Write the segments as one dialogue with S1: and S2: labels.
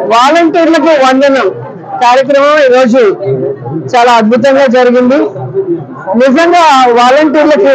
S1: వాలంటీర్లకు వందనం కార్యక్రమం ఈరోజు చాలా అద్భుతంగా జరిగింది నిజంగా వాలంటీర్లకి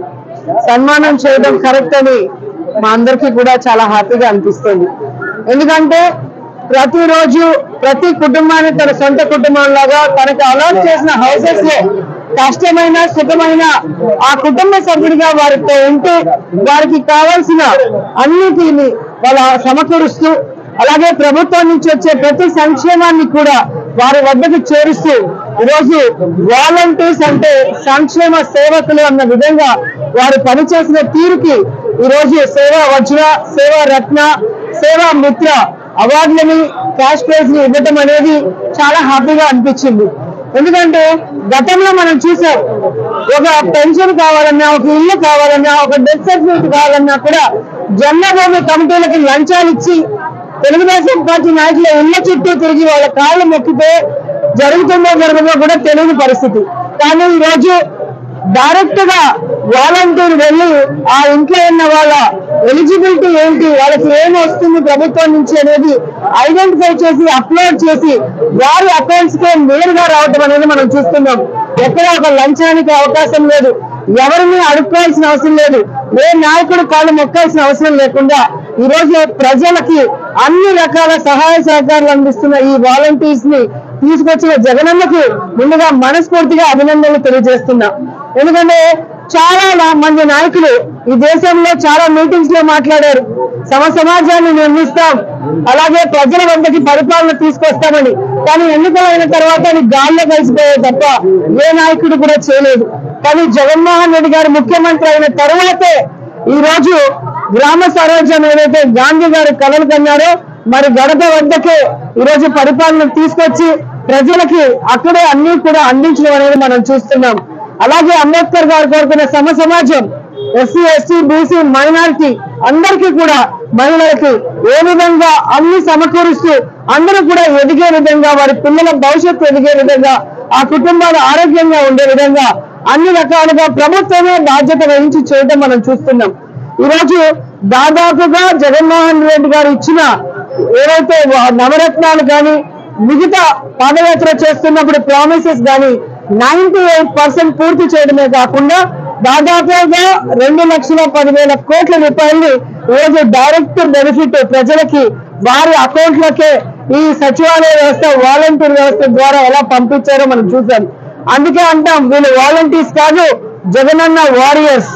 S1: సన్మానం చేయడం కరెక్ట్ అని మా అందరికీ కూడా చాలా హ్యాపీగా అనిపిస్తుంది ఎందుకంటే ప్రతిరోజు ప్రతి కుటుంబాన్ని తన సొంత కుటుంబం లాగా తనకు అలాట్ చేసిన హౌసెస్ లో కష్టమైన సుఖమైన ఆ కుటుంబ సభ్యుడిగా వారితో ఉంటూ వారికి కావాల్సిన అన్నిటిని వాళ్ళ సమకూరుస్తూ అలాగే ప్రభుత్వం నుంచి వచ్చే ప్రతి సంక్షేమాన్ని కూడా వారి వద్దకు చేరుస్తూ ఈరోజు వాలంటీర్స్ అంటే సంక్షేమ సేవకులు అన్న విధంగా వారు పనిచేసిన తీరుకి ఈరోజు సేవా వజ్ర సేవా రత్న సేవా మిత్ర అవార్డులని క్యాష్ ప్రైజ్ ని ఇవ్వటం అనేది చాలా హ్యాపీగా అనిపించింది ఎందుకంటే గతంలో మనం చూసాం ఒక పెన్షన్ కావాలన్నా ఒక ఇల్లు కావాలన్నా ఒక డెత్ సర్టిఫికేట్ కావాలన్నా కూడా జన్మభూమి కమిటీలకి లంచాలు ఇచ్చి తెలుగుదేశం పార్టీ నాయకుల ఇళ్ల చుట్టూ తిరిగి వాళ్ళ కాళ్ళు మొక్కితే జరుగుతుందో జరగదో కూడా తెలియని పరిస్థితి కానీ ఈ రోజు డైరెక్ట్ గా వాలంటీర్ వెళ్ళి ఆ ఇంట్లో ఉన్న వాళ్ళ ఎలిజిబిలిటీ ఏంటి వాళ్ళకి ఏం వస్తుంది ప్రభుత్వం నుంచి అనేది ఐడెంటిఫై చేసి అప్లోడ్ చేసి వారి అకౌంట్స్ కే నేరుగా రావటం అనేది మనం చూస్తున్నాం ఎక్కడ ఒక లంచానికి అవకాశం లేదు ఎవరిని అడుక్కోవాల్సిన అవసరం లేదు ఏ నాయకుడు కాళ్ళు మొక్కాల్సిన అవసరం లేకుండా ఈ రోజు ప్రజలకి అన్ని రకాల సహాయ సహకారాలు అందిస్తున్న ఈ వాలంటీర్స్ ని తీసుకొచ్చిన జగనన్నకి ముందుగా మనస్ఫూర్తిగా అభినందనలు తెలియజేస్తున్నా ఎందుకంటే చాలా నా- మంది నాయకులు ఈ దేశంలో చాలా మీటింగ్స్ లో మాట్లాడారు సమ సమాజాన్ని నిర్మిస్తాం అలాగే ప్రజల వద్దకి పరిపాలన తీసుకొస్తామని కానీ ఎన్నికలైన తర్వాత అది గాల్లో కలిసిపోయాయి తప్ప ఏ నాయకుడు కూడా చేయలేదు కానీ జగన్మోహన్ రెడ్డి గారు ముఖ్యమంత్రి అయిన తర్వాతే ఈ రోజు గ్రామ స్వరాజ్యం ఏదైతే గాంధీ గారు కలలు కన్నారో మరి గడప వద్దకే ఈ రోజు పరిపాలన తీసుకొచ్చి ప్రజలకి అక్కడే అన్ని కూడా అందించడం అనేది మనం చూస్తున్నాం అలాగే అంబేద్కర్ గారు కోరుకున్న సమ సమాజం ఎస్సీ ఎస్టీ బీసీ మైనారిటీ అందరికీ కూడా మహిళలకి ఏ విధంగా అన్ని సమకూరుస్తూ అందరూ కూడా ఎదిగే విధంగా వారి పిల్లల భవిష్యత్తు ఎదిగే విధంగా ఆ కుటుంబాలు ఆరోగ్యంగా ఉండే విధంగా అన్ని రకాలుగా ప్రభుత్వమే బాధ్యత వహించి చేయడం మనం చూస్తున్నాం ఈ రోజు దాదాపుగా జగన్మోహన్ రెడ్డి గారు ఇచ్చిన ఏవైతే వా- నవరత్నాలు కానీ మిగతా పాదయాత్ర చేస్తున్నప్పుడు ప్రామిసెస్ కానీ నైన్టీ ఎయిట్ పర్సెంట్ పూర్తి చేయడమే కాకుండా దాదాపుగా రెండు లక్షల పదివేల కోట్ల రూపాయలు ఈరోజు డైరెక్ట్ బెనిఫిట్ ప్రజలకి వారి అకౌంట్లకే ఈ సచివాలయ వ్యవస్థ వాలంటీర్ వ్యవస్థ ద్వారా ఎలా పంపించారో మనం చూసాం అందుకే అంటాం వీళ్ళు వాలంటీర్స్ కాదు జగనన్న వారియర్స్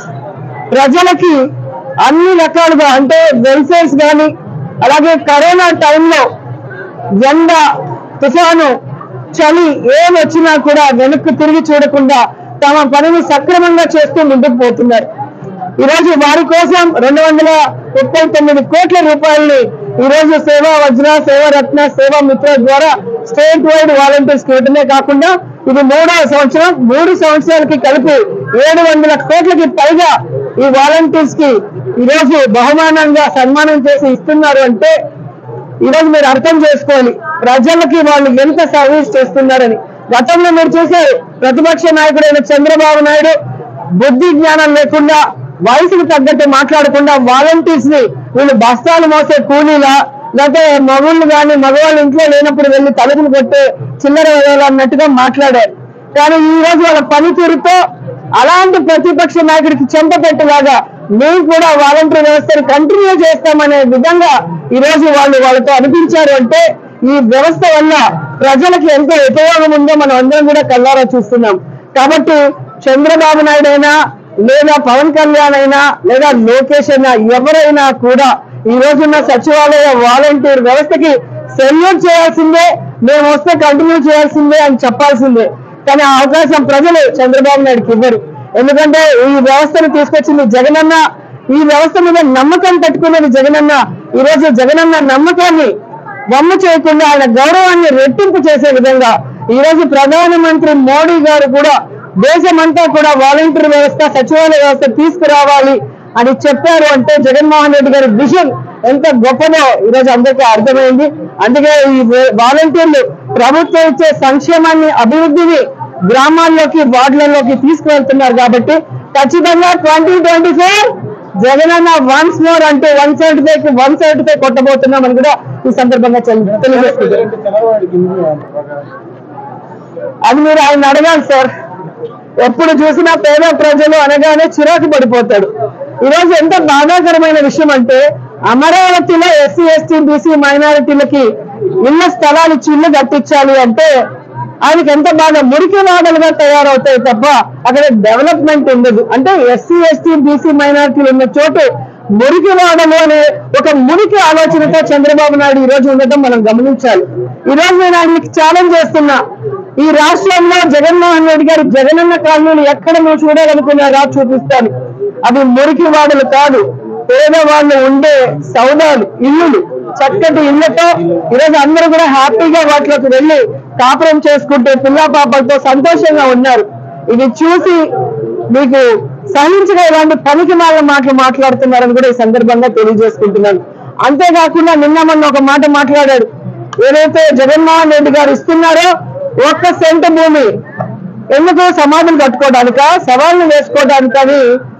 S1: ప్రజలకి అన్ని రకాలుగా అంటే వెల్ఫేర్స్ కానీ అలాగే కరోనా టైంలో ఎండ తుఫాను చలి ఏం వచ్చినా కూడా వెనక్కి తిరిగి చూడకుండా తమ పనిని సక్రమంగా చేస్తూ ముందుకు పోతున్నారు ఈ రోజు వారి కోసం రెండు వందల ముప్పై తొమ్మిది కోట్ల రూపాయలని ఈ రోజు సేవా వజ్ర సేవా రత్న సేవా మిత్ర ద్వారా స్టేట్ వైడ్ వాలంటీర్స్ ఇవ్వడమే కాకుండా ఇది మూడవ సంవత్సరం మూడు సంవత్సరాలకి కలిపి ఏడు వందల కోట్లకి పైగా ఈ వాలంటీర్స్ కి ఈ రోజు బహుమానంగా సన్మానం చేసి ఇస్తున్నారు అంటే ఈరోజు మీరు అర్థం చేసుకోవాలి ప్రజలకి వాళ్ళు ఎంత సర్వీస్ చేస్తున్నారని గతంలో మీరు చూశారు ప్రతిపక్ష నాయకుడైన చంద్రబాబు నాయుడు బుద్ధి జ్ఞానం లేకుండా వయసుకు తగ్గట్టు మాట్లాడకుండా వాలంటీర్స్ ని వీళ్ళు బస్తాలు మోసే కూలీలా లేకపోతే మగుళ్ళు కానీ మగవాళ్ళు ఇంట్లో లేనప్పుడు వెళ్ళి తలుపులు కొట్టే చిల్లర వేయాలి అన్నట్టుగా మాట్లాడారు కానీ ఈ రోజు వాళ్ళ పనితీరుతో అలాంటి ప్రతిపక్ష నాయకుడికి చెంపపెట్టేలాగా మేము కూడా వాలంటీర్ వ్యవస్థను కంటిన్యూ చేస్తామనే విధంగా ఈ రోజు వాళ్ళు వాళ్ళతో అనిపించారు అంటే ఈ వ్యవస్థ వల్ల ప్రజలకు ఎంతో ఉపయోగం ఉందో మనం అందరం కూడా కళ్ళారా చూస్తున్నాం కాబట్టి చంద్రబాబు నాయుడు అయినా లేదా పవన్ కళ్యాణ్ అయినా లేదా లోకేష్ అయినా ఎవరైనా కూడా ఈ రోజున్న సచివాలయ వాలంటీర్ వ్యవస్థకి సెల్యూట్ చేయాల్సిందే మేము వస్తే కంటిన్యూ చేయాల్సిందే అని చెప్పాల్సిందే కానీ ఆ అవకాశం ప్రజలు చంద్రబాబు నాయుడుకి ఇవ్వరు ఎందుకంటే ఈ వ్యవస్థను తీసుకొచ్చింది జగనన్న ఈ వ్యవస్థ మీద నమ్మకం పెట్టుకున్నది జగనన్న ఈ రోజు జగనన్న నమ్మకాన్ని వమ్ము చేయకుండా ఆయన గౌరవాన్ని రెట్టింపు చేసే విధంగా ఈ రోజు ప్రధానమంత్రి మోడీ గారు కూడా దేశమంతా కూడా వాలంటీర్ వ్యవస్థ సచివాలయ వ్యవస్థ తీసుకురావాలి అని చెప్పారు అంటే జగన్మోహన్ రెడ్డి గారి విజన్ ఎంత గొప్పదో ఈరోజు అందరికీ అర్థమైంది అందుకే ఈ వాలంటీర్లు ప్రభుత్వం ఇచ్చే సంక్షేమాన్ని అభివృద్ధిని గ్రామాల్లోకి వార్డులలోకి తీసుకువెళ్తున్నారు కాబట్టి ఖచ్చితంగా twenty twenty four Jagananna once more అంటూ వన్ సెవెంటీ ఫైవ్ కి వన్ సెవెంటీ ఫైవ్ కొట్టబోతున్నామని కూడా ఈ సందర్భంగా తెలి- తెలియజేస్తుంది అది మీరు ఆయన అడగాలి సార్ ఎప్పుడు చూసినా పేద ప్రజలు అనగానే చిరాకు పడిపోతాడు ఈ రోజు ఎంత బాధాకరమైన విషయం అంటే అమరావతిలో ఎస్సీ ఎస్టీ బీసీ మైనారిటీలకి ఇళ్ల స్థలాలు ఇచ్చి ఇల్లు కట్టించాలి అంటే ఆయనకి ఎంత బాగా మురికి వాడలుగా తయారవుతాయి తప్ప అక్కడ డెవలప్మెంట్ ఉండదు అంటే ఎస్సీ ఎస్టీ బీసీ మైనారిటీలు ఉన్న చోటు మురికి వాడలు అనే ఒక మురికి ఆలోచనతో చంద్రబాబు నాయుడు ఈ రోజు ఉండటం మనం గమనించాలి ఈ రోజు నేను ఆయనకి ఛాలెంజ్ చేస్తున్నా ఈ రాష్ట్రంలో జగన్మోహన్ రెడ్డి గారు జగనన్న కాలనీలు ఎక్కడ నువ్వు చూడాలనుకున్నారా చూపిస్తాను అవి మురికి వాడలు కాదు పేదవాళ్ళు ఉండే సౌదాలు ఇల్లులు చక్కటి ఇళ్లతో ఈరోజు అందరూ కూడా హ్యాపీగా వాటిలోకి వెళ్ళి కాపురం చేసుకుంటూ పిల్లా పాపలతో సంతోషంగా ఉన్నారు ఇది చూసి మీకు సహించగా ఇలాంటి పనికి మాల మాటలు మాట్లాడుతున్నారని కూడా ఈ సందర్భంగా తెలియజేసుకుంటున్నాను అంతేకాకుండా నిన్న మొన్న ఒక మాట మాట్లాడాడు ఏదైతే జగన్మోహన్ రెడ్డి గారు ఇస్తున్నారో ఒక్క సెంటు భూమి ఎందుకు సమాధులు కట్టుకోవడానిక సవాళ్లు వేసుకోవడానికని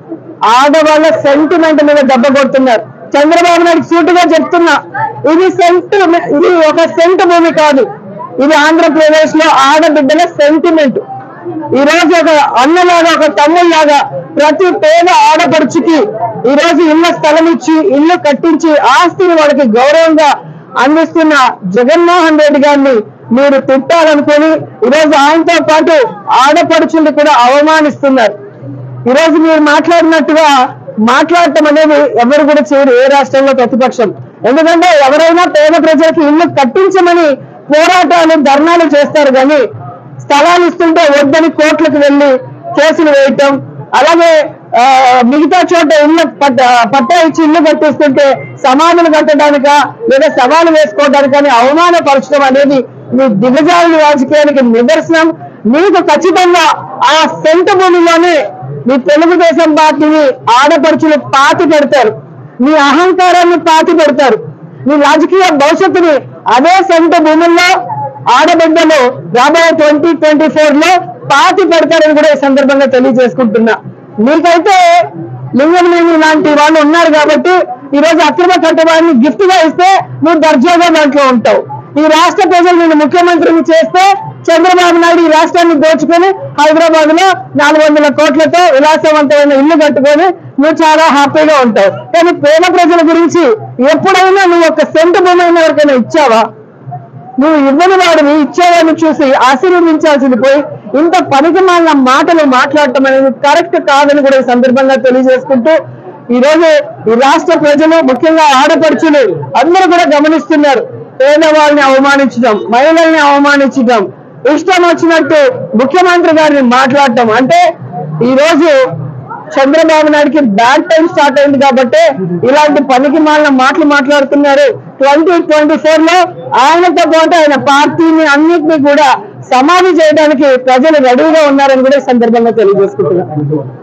S1: ఆడవాళ్ళ సెంటిమెంట్ మీద దెబ్బ కొడుతున్నారు చంద్రబాబు నాయుడు సూటుగా చెప్తున్నా ఇది సెంటు ఇది ఒక సెంటు భూమి కాదు ఇది ఆంధ్రప్రదేశ్ లో ఆడబిడ్డల సెంటిమెంట్ ఈ రోజు ఒక అన్నలాగా ఒక తమ్ముళ్లాగా ప్రతి పేద ఆడపడుచుకి ఈ రోజు ఇళ్ల స్థలం ఇచ్చి ఇల్లు కట్టించి ఆస్తిని వాళ్ళకి గౌరవంగా అందిస్తున్న జగన్మోహన్ రెడ్డి గారిని మీరు తిట్టాలనుకొని ఈరోజు ఆయనతో పాటు ఆడపడుచుల్ని కూడా అవమానిస్తున్నారు ఈ రోజు మీరు మాట్లాడినట్టుగా మాట్లాడటం అనేది ఎవరు కూడా చేయరు ఏ రాష్ట్రంలో ప్రతిపక్షం ఎందుకంటే ఎవరైనా పేద ప్రజలకు ఇల్లు కట్టించమని పోరాటాలు ధర్నాలు చేస్తారు కానీ స్థలాలు ఇస్తుంటే వద్దని కోర్టులకు వెళ్ళి కేసులు వేయటం అలాగే ఆ, మిగతా చోట ఇల్లు పట్ట పట్టా ఇచ్చి ఇల్లు కట్టిస్తుంటే సమాధులు కట్టడానిక లేదా సవాలు వేసుకోవడానికి కానీ అవమానపరచడం అనేది మీ దిగజారుల రాజకీయానికి నిదర్శనం మీకు ఖచ్చితంగా ఆ సెంట భూమిలోనే మీ తెలుగుదేశం పార్టీని ఆడపడుచులు పాతి పెడతారు మీ అహంకారాన్ని పాతి పెడతారు మీ రాజకీయ భవిష్యత్తుని అదే సొంత భూముల్లో ఆడబిడ్డలు రాబోయే ట్వంటీ ట్వంటీ ఫోర్ లో పాతి పెడతారని కూడా ఈ సందర్భంగా తెలియజేసుకుంటున్నా మీకైతే లింగంనేని లాంటి వాళ్ళు ఉన్నారు కాబట్టి ఈ రోజు అక్రమ కట్టడాన్ని గిఫ్ట్ గా ఇస్తే నువ్వు దర్జాగా దాంట్లో ఉంటావు ఈ రాష్ట్ర ప్రజలు నేను ముఖ్యమంత్రిని చేస్తే చంద్రబాబు నాయుడు ఈ రాష్ట్రాన్ని దోచుకొని హైదరాబాద్ లో నాలుగు వందల కోట్లతో విలాసవంతమైన ఇల్లు కట్టుకొని నువ్వు చాలా హ్యాపీగా ఉంటావు కానీ పేద ప్రజల గురించి ఎప్పుడైనా నువ్వు ఒక సెంటు భూమి అయినా ఎవరికైనా ఇచ్చావా నువ్వు ఇవ్వని వాడిని ఇచ్చేవాడిని చూసి ఆశీర్వదించాల్సింది పోయి ఇంత పనికి మాలిన మాటలు మాట్లాడటం అనేది కరెక్ట్ కాదని కూడా ఈ సందర్భంగా తెలియజేసుకుంటూ ఈ రోజు ఈ రాష్ట్ర ప్రజలు ముఖ్యంగా ఆడపడుచులు అందరూ కూడా గమనిస్తున్నారు పేదవాళ్ళని అవమానించడం మహిళల్ని అవమానించడం ఇష్టం వచ్చినట్టు ముఖ్యమంత్రి గారిని మాట్లాడటం అంటే ఈ రోజు చంద్రబాబు నాయుడుకి బ్యాడ్ టైం స్టార్ట్ అయింది కాబట్టి ఇలాంటి పనికి మాలిన మాటలు మాట్లాడుతున్నారు ట్వంటీ ట్వంటీ ఫోర్ లో ఆయనతో పాటు ఆయన పార్టీని అన్నింటినీ కూడా సమాధి చేయడానికి ప్రజలు రెడీగా ఉన్నారని కూడా ఈ సందర్భంగా తెలియజేసుకుంటున్నారు